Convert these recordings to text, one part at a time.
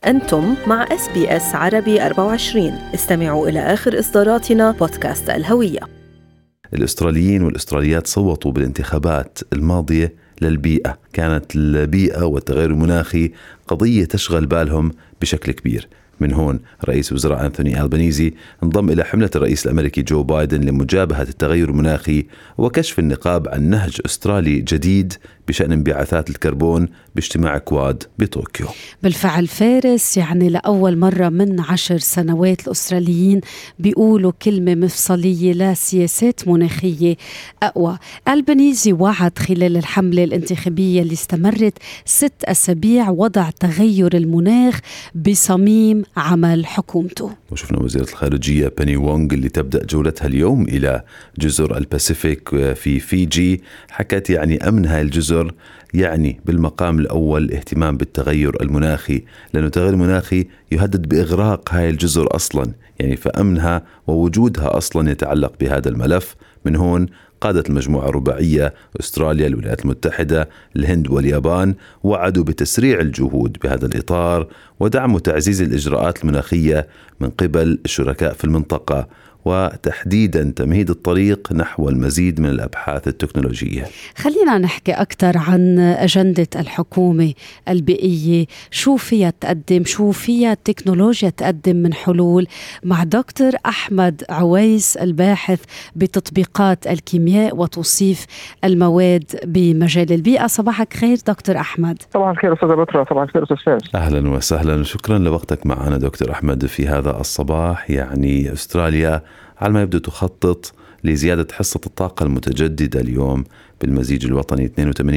أنتم مع اس بي اس عربي 24 استمعوا إلى آخر إصداراتنا بودكاست الهوية الأستراليين والأستراليات صوتوا بالانتخابات الماضية للبيئة كانت البيئة والتغير المناخي قضية تشغل بالهم بشكل كبير من هون رئيس وزراء أنثوني ألبانيزي انضم إلى حملة الرئيس الأمريكي جو بايدن لمجابهة التغير المناخي وكشف النقاب عن نهج أسترالي جديد بشأن انبعاثات الكربون باجتماع كواد بطوكيو بالفعل فارس يعني لأول مرة من عشر سنوات الأستراليين بيقولوا كلمة مفصلية لسياسات مناخية أقوى ألبانيزي وعد خلال الحملة الانتخابية اللي استمرت ست أسابيع وضع تغير المناخ بصميم عمل حكومته وشفنا وزيرة الخارجية بني وونغ اللي تبدأ جولتها اليوم إلى جزر الباسيفيك في فيجي حكت يعني أمن هاي الجزر يعني بالمقام الأول الاهتمام بالتغير المناخي لأنه التغير المناخي يهدد بإغراق هاي الجزر أصلا يعني فأمنها ووجودها أصلا يتعلق بهذا الملف من هون قادت المجموعة الرباعية أستراليا الولايات المتحدة الهند واليابان وعدوا بتسريع الجهود بهذا الإطار ودعم وتعزيز الإجراءات المناخية من قبل الشركاء في المنطقة وتحديدا تمهيد الطريق نحو المزيد من الابحاث التكنولوجيه. خلينا نحكي اكثر عن اجنده الحكومه البيئيه، شو فيها تقدم، شو فيها التكنولوجيا تقدم من حلول مع دكتور احمد عويس الباحث بتطبيقات الكيمياء وتوصيف المواد بمجال البيئه، صباحك خير دكتور احمد. صباح الخير استاذه بطره، صباح الخير استاذ فارس. اهلا وسهلا، شكرا لوقتك معنا دكتور احمد في هذا الصباح، يعني استراليا على ما يبدو تخطط لزيادة حصة الطاقة المتجددة اليوم بالمزيج الوطني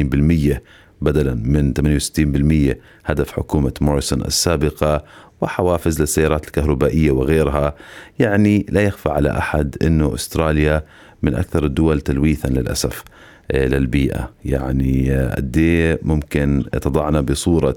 82% بدلا من 68% هدف حكومة موريسون السابقة وحوافز للسيارات الكهربائية وغيرها يعني لا يخفى على أحد أنه أستراليا من أكثر الدول تلويثا للأسف آه، للبيئة يعني آه، قد إيه ممكن تضعنا بصورة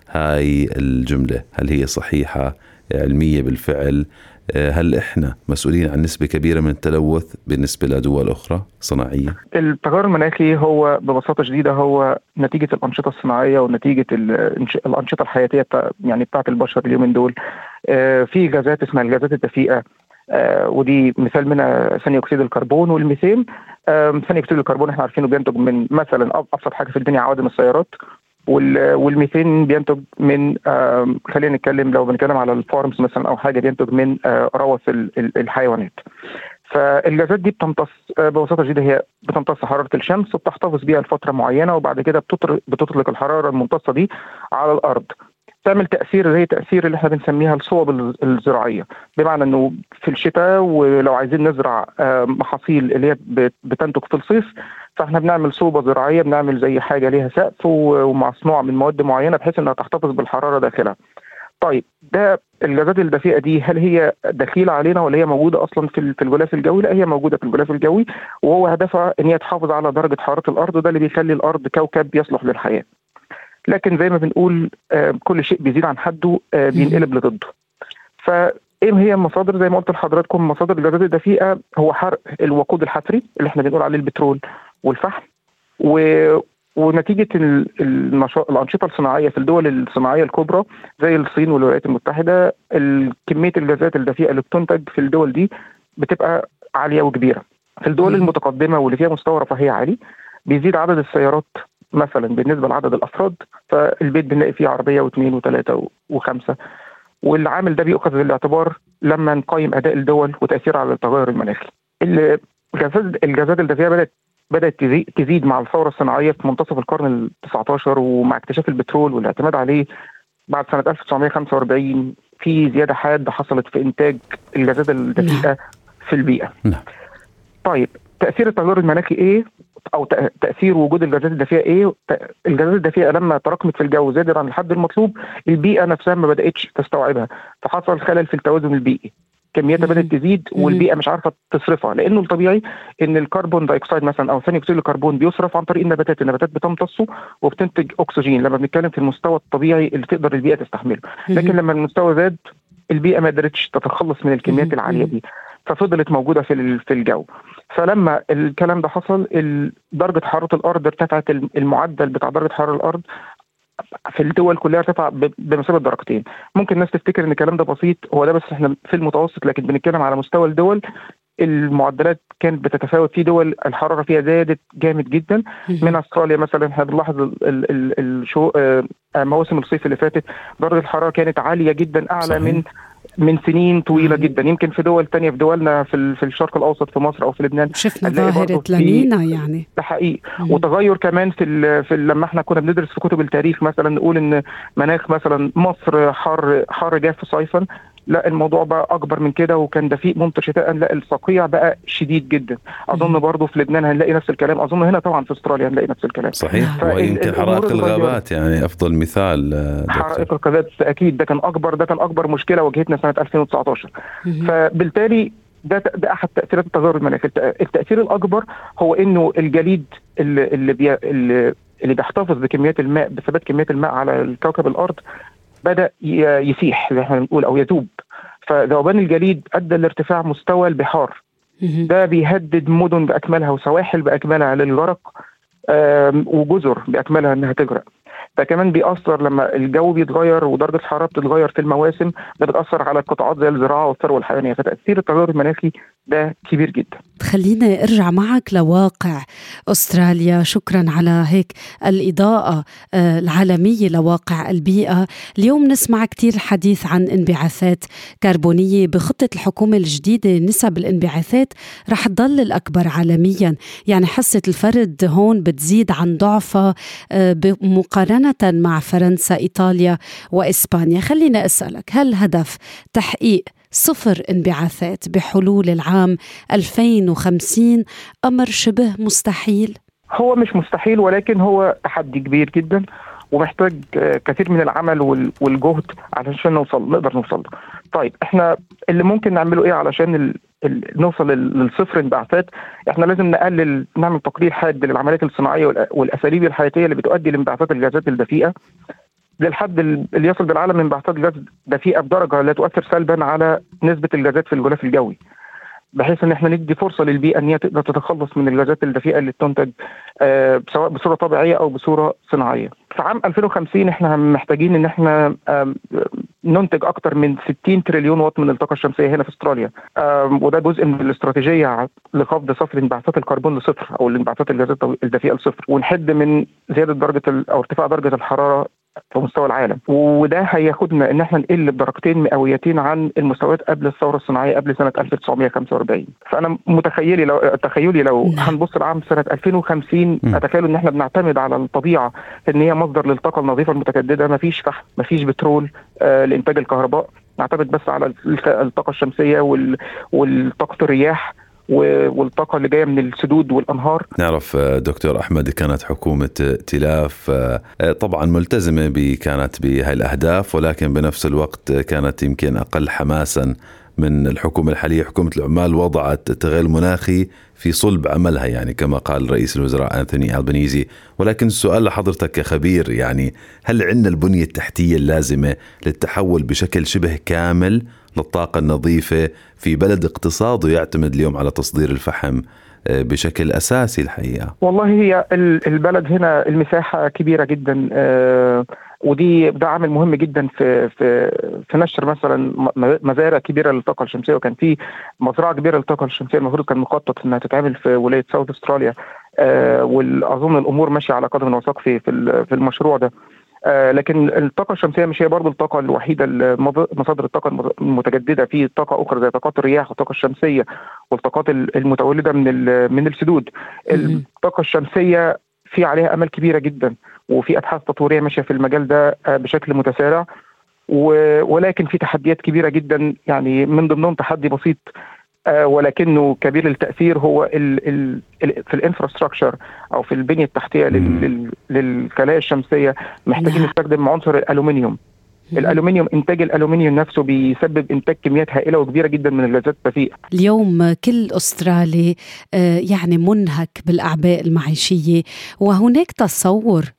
هاي الجملة هل هي صحيحة علمية بالفعل آه، هل احنا مسؤولين عن نسبه كبيره من التلوث بالنسبه لدول اخرى صناعيه؟ التغير المناخي هو ببساطه شديده هو نتيجه الانشطه الصناعيه ونتيجه الانشطه الحياتيه بتاع يعني بتاعت البشر اليومين دول آه، في غازات اسمها الغازات الدفيئه آه، ودي مثال منها ثاني اكسيد الكربون والميثان ثاني اكسيد الكربون احنا عارفينه بينتج من مثلا ابسط حاجه في الدنيا عوادم السيارات والميثين بينتج من خلينا نتكلم لو بنتكلم على الفارمز مثلا او حاجه بينتج من آه، روث الحيوانات فالغازات دي بتمتص آه، ببساطه شديده هي بتمتص حراره الشمس وبتحتفظ بيها لفتره معينه وبعد كده بتطلق الحراره الممتصه دي على الارض تعمل تاثير زي تاثير اللي احنا بنسميها الصوب الزراعيه بمعنى انه في الشتاء ولو عايزين نزرع محاصيل اللي هي بتنتج في الصيف فاحنا بنعمل صوبه زراعيه بنعمل زي حاجه ليها سقف ومصنوعه من مواد معينه بحيث انها تحتفظ بالحراره داخلها. طيب ده الغازات الدفيئه دي هل هي دخيله علينا ولا هي موجوده اصلا في في الغلاف الجوي؟ لا هي موجوده في الغلاف الجوي وهو هدفها ان هي تحافظ على درجه حراره الارض وده اللي بيخلي الارض كوكب يصلح للحياه. لكن زي ما بنقول آه، كل شيء بيزيد عن حده آه، بينقلب لضده. ف ايه هي المصادر زي ما قلت لحضراتكم مصادر الغازات الدفيئه هو حرق الوقود الحفري اللي احنا بنقول عليه البترول والفحم و ونتيجه النشاط الانشطه الصناعيه في الدول الصناعيه الكبرى زي الصين والولايات المتحده كميه الغازات الدفيئه اللي بتنتج في الدول دي بتبقى عاليه وكبيره. في الدول المتقدمه واللي فيها مستوى رفاهيه عالي بيزيد عدد السيارات مثلا بالنسبه لعدد الافراد فالبيت بنلاقي فيه عربيه واثنين وثلاثه وخمسه والعامل ده بيؤخذ بالاعتبار لما نقيم اداء الدول وتاثيرها على التغير المناخي. الغازات الغازات الدفيئه بدات بدات تزيد مع الثوره الصناعيه في منتصف القرن ال 19 ومع اكتشاف البترول والاعتماد عليه بعد سنه 1945 في زياده حاده حصلت في انتاج الغازات الدفيئه نعم. في البيئه. نعم. طيب تاثير التغير المناخي ايه؟ او تاثير وجود الغازات الدفيئه ايه؟ الغازات الدفيئه لما تراكمت في الجو زادت عن الحد المطلوب البيئه نفسها ما بداتش تستوعبها فحصل خلل في التوازن البيئي. كمياتها بدات تزيد والبيئه مش عارفه تصرفها لانه الطبيعي ان الكربون دايوكسيد مثلا او ثاني اكسيد الكربون بيصرف عن طريق النباتات النباتات بتمتصه وبتنتج اكسجين لما بنتكلم في المستوى الطبيعي اللي تقدر البيئه تستحمله لكن لما المستوى زاد البيئه ما قدرتش تتخلص من الكميات العاليه دي ففضلت موجوده في في الجو فلما الكلام ده حصل درجه حراره الارض ارتفعت المعدل بتاع درجه حراره الارض في الدول كلها ارتفع بمثابه درجتين ممكن الناس تفتكر ان الكلام ده بسيط هو ده بس احنا في المتوسط لكن بنتكلم على مستوى الدول المعدلات كانت بتتفاوت في دول الحراره فيها زادت جامد جدا من استراليا مثلا احنا بنلاحظ الشو آه، مواسم الصيف اللي فاتت درجه الحراره كانت عاليه جدا اعلى صحيح. من من سنين طويله جدا يمكن في دول تانية في دولنا في, في الشرق الاوسط في مصر او في لبنان شفنا ظاهره لانينا يعني ده حقيقي وتغير كمان في ال في ال لما احنا كنا بندرس في كتب التاريخ مثلا نقول ان مناخ مثلا مصر حر حر جاف صيفا لا الموضوع بقى اكبر من كده وكان دفيق ممطر شتاء لا الصقيع بقى شديد جدا اظن برضه في لبنان هنلاقي نفس الكلام اظن هنا طبعا في استراليا هنلاقي نفس الكلام صحيح ويمكن حرائق الغابات يعني افضل مثال آه، حرائق الغابات اكيد ده كان اكبر ده كان اكبر مشكله واجهتنا سنه 2019 فبالتالي ده ده احد تاثيرات التغير المناخي التاثير الاكبر هو انه الجليد اللي اللي, بي اللي اللي بيحتفظ بكميات الماء بثبات كميات الماء على الكوكب الارض بدا يسيح زي ما احنا بنقول او يذوب فذوبان الجليد ادى لارتفاع مستوى البحار ده بيهدد مدن باكملها وسواحل باكملها للغرق وجزر باكملها انها تغرق ده كمان بيأثر لما الجو بيتغير ودرجة الحرارة بتتغير في المواسم ده بتأثر على القطاعات زي الزراعة والثروة الحيوانية فتأثير التغير المناخي ده كبير جدا خلينا ارجع معك لواقع استراليا شكرا على هيك الاضاءه آه، العالميه لواقع البيئه اليوم نسمع كثير حديث عن انبعاثات كربونيه بخطه الحكومه الجديده نسب الانبعاثات رح تضل الاكبر عالميا يعني حصه الفرد هون بتزيد عن ضعفها آه، مقارنه مع فرنسا ايطاليا واسبانيا خلينا اسالك هل هدف تحقيق صفر انبعاثات بحلول العام 2050 أمر شبه مستحيل؟ هو مش مستحيل ولكن هو تحدي كبير جدا ومحتاج كثير من العمل والجهد علشان نوصل نقدر نوصل له. طيب احنا اللي ممكن نعمله ايه علشان ال... ال... نوصل للصفر انبعاثات احنا لازم نقلل نعمل تقليل حاد للعمليات الصناعيه والاساليب الحياتيه اللي بتؤدي لانبعاثات الغازات الدفيئه للحد اللي يصل بالعالم من بعثات الغاز دفيئه بدرجه لا تؤثر سلبا على نسبه الغازات في الغلاف الجوي. بحيث ان احنا ندي فرصه للبيئه ان هي تقدر تتخلص من الغازات الدفيئه اللي تنتج آه سواء بصوره طبيعيه او بصوره صناعيه. في عام 2050 احنا محتاجين ان احنا آه ننتج اكثر من 60 تريليون واط من الطاقه الشمسيه هنا في استراليا آه وده جزء من الاستراتيجيه لخفض صفر انبعاثات الكربون لصفر او الانبعاثات الغازات الدفيئه لصفر ونحد من زياده درجه او ارتفاع درجه الحراره في مستوى العالم وده هياخدنا ان احنا نقل بدرجتين مئويتين عن المستويات قبل الثوره الصناعيه قبل سنه 1945 فانا متخيلي لو تخيلي لو نعم. هنبص لعام سنه 2050 اتخيل ان احنا بنعتمد على الطبيعه ان هي مصدر للطاقه النظيفه المتجدده ما فيش فحم ما فيش بترول آه لانتاج الكهرباء نعتمد بس على الطاقه الشمسيه والطاقه الرياح والطاقة اللي جاية من السدود والأنهار نعرف آه، دكتور أحمد كانت حكومة ائتلاف آه، طبعا ملتزمة كانت بهاي الأهداف ولكن بنفس الوقت كانت يمكن أقل حماسا من الحكومة الحالية حكومة العمال وضعت التغير المناخي في صلب عملها يعني كما قال رئيس الوزراء أنثوني ألبنيزي ولكن السؤال لحضرتك كخبير يعني هل عندنا البنية التحتية اللازمة للتحول بشكل شبه كامل للطاقة النظيفة في بلد اقتصاده يعتمد اليوم على تصدير الفحم آه، بشكل اساسي الحقيقه والله هي البلد هنا المساحه كبيره جدا آه، ودي ده عامل مهم جدا في في في نشر مثلا مزارع كبيره للطاقه الشمسيه وكان في مزرعه كبيره للطاقه الشمسيه المفروض كان مخطط انها تتعمل في ولايه ساوث استراليا آه واظن الامور ماشيه على قدم وساق في في المشروع ده آه لكن الطاقه الشمسيه مش هي برضه الطاقه الوحيده مصادر الطاقه المتجدده في طاقه اخرى زي طاقات الرياح والطاقه الشمسيه والطاقات المتولده من من السدود الطاقه الشمسيه في عليها امل كبيره جدا وفي ابحاث تطويريه ماشيه في المجال ده آه، بشكل متسارع ولكن في تحديات كبيره جدا يعني من ضمنهم تحدي بسيط آه، ولكنه كبير التاثير هو ال ال ال في الانفراستراكشر او في البنيه التحتيه للخلايا الشمسيه محتاجين نعم. نستخدم عنصر الالومنيوم الالومنيوم انتاج الالومنيوم نفسه بيسبب انتاج كميات هائله وكبيره جدا من الغازات الدفيئه اليوم كل استرالي آه، يعني منهك بالاعباء المعيشيه وهناك تصور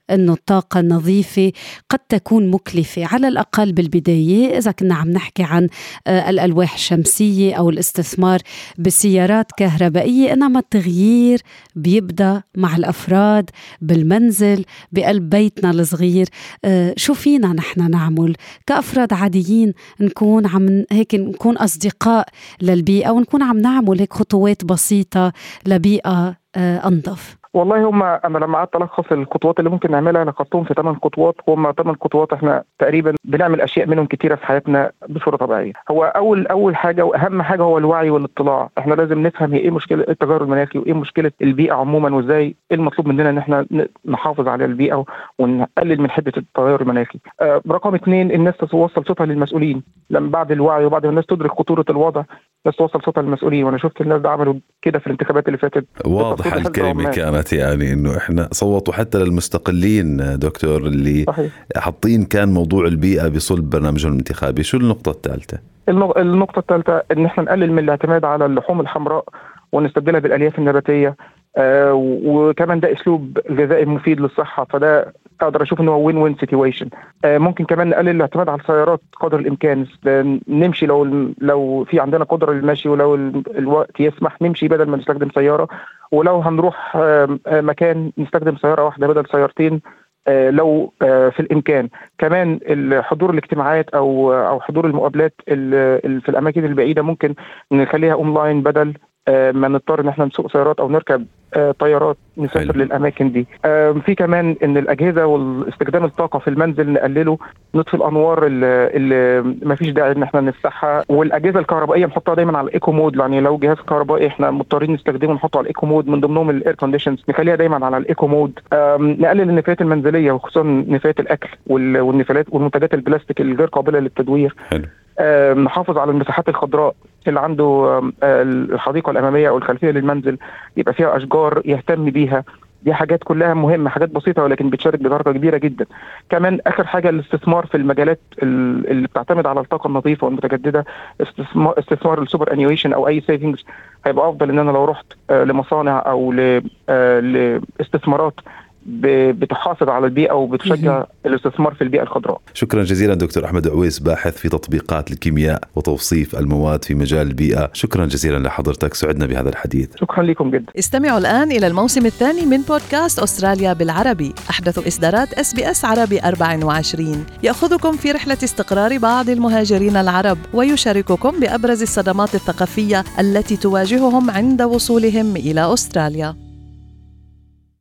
أنه الطاقة النظيفة قد تكون مكلفة على الأقل بالبداية إذا كنا عم نحكي عن آه، الألواح الشمسية أو الاستثمار بسيارات كهربائية إنما التغيير بيبدأ مع الأفراد بالمنزل بقلب بيتنا الصغير آه، شو فينا نحن نعمل كأفراد عاديين نكون عم هيك نكون أصدقاء للبيئة ونكون عم نعمل هيك خطوات بسيطة لبيئة آه، أنظف والله هم انا لما قعدت الخص الخطوات اللي ممكن نعملها لخصتهم في ثمان خطوات هم ثمان خطوات احنا تقريبا بنعمل اشياء منهم كتيره في حياتنا بصوره طبيعيه هو اول اول حاجه واهم حاجه هو الوعي والاطلاع احنا لازم نفهم هي ايه مشكله التغير المناخي وايه مشكله البيئه عموما وازاي ايه المطلوب مننا ان احنا نحافظ على البيئه ونقلل من حده التغير المناخي آه رقم اثنين الناس توصل صوتها للمسؤولين لما بعد الوعي وبعد ما الناس تدرك خطوره الوضع الناس توصل صوتها للمسؤولين وانا شفت الناس ده عملوا كده في الانتخابات اللي فاتت واضح الكلمه كانت يعني انه احنا صوتوا حتى للمستقلين دكتور اللي صحيح. حاطين كان موضوع البيئه بصلب برنامجهم الانتخابي شو النقطه الثالثه النقطه الثالثه ان احنا نقلل من الاعتماد على اللحوم الحمراء ونستبدلها بالالياف النباتيه آه وكمان ده اسلوب غذائي مفيد للصحه فده اقدر اشوف ان هو وين وين سيتويشن ممكن كمان نقلل الاعتماد على السيارات قدر الامكان نمشي لو لو في عندنا قدره للمشي ولو الوقت يسمح نمشي بدل ما نستخدم سياره ولو هنروح آه مكان نستخدم سياره واحده بدل سيارتين آه لو آه في الامكان كمان حضور الاجتماعات او او حضور المقابلات في الاماكن البعيده ممكن نخليها اونلاين بدل ما نضطر ان احنا نسوق سيارات او نركب طيارات نسافر حلو. للاماكن دي في كمان ان الاجهزه واستخدام الطاقه في المنزل نقلله نطفي الانوار اللي, اللي ما فيش داعي ان احنا نفتحها والاجهزه الكهربائيه نحطها دايما على الايكو مود يعني لو جهاز كهربائي احنا مضطرين نستخدمه نحطه على الايكو مود من ضمنهم الاير كونديشنز نخليها دايما على الايكو مود نقلل النفايات المنزليه وخصوصا نفايات الاكل والنفايات والمنتجات البلاستيك الغير قابله للتدوير حلو. نحافظ على المساحات الخضراء اللي عنده الحديقه الاماميه او الخلفيه للمنزل يبقى فيها اشجار يهتم بيها دي حاجات كلها مهمه حاجات بسيطه ولكن بتشارك بدرجه كبيره جدا كمان اخر حاجه الاستثمار في المجالات اللي بتعتمد على الطاقه النظيفه والمتجدده استثمار استثمار السوبر انيويشن او اي سيفنجز هيبقى افضل ان انا لو رحت لمصانع او لاستثمارات بتحافظ على البيئه وبتشجع الاستثمار في البيئه الخضراء. شكرا جزيلا دكتور احمد عويس باحث في تطبيقات الكيمياء وتوصيف المواد في مجال البيئه، شكرا جزيلا لحضرتك سعدنا بهذا الحديث. شكرا لكم جدا. استمعوا الان الى الموسم الثاني من بودكاست استراليا بالعربي، احدث اصدارات اس بي اس عربي 24 ياخذكم في رحله استقرار بعض المهاجرين العرب ويشارككم بابرز الصدمات الثقافيه التي تواجههم عند وصولهم الى استراليا.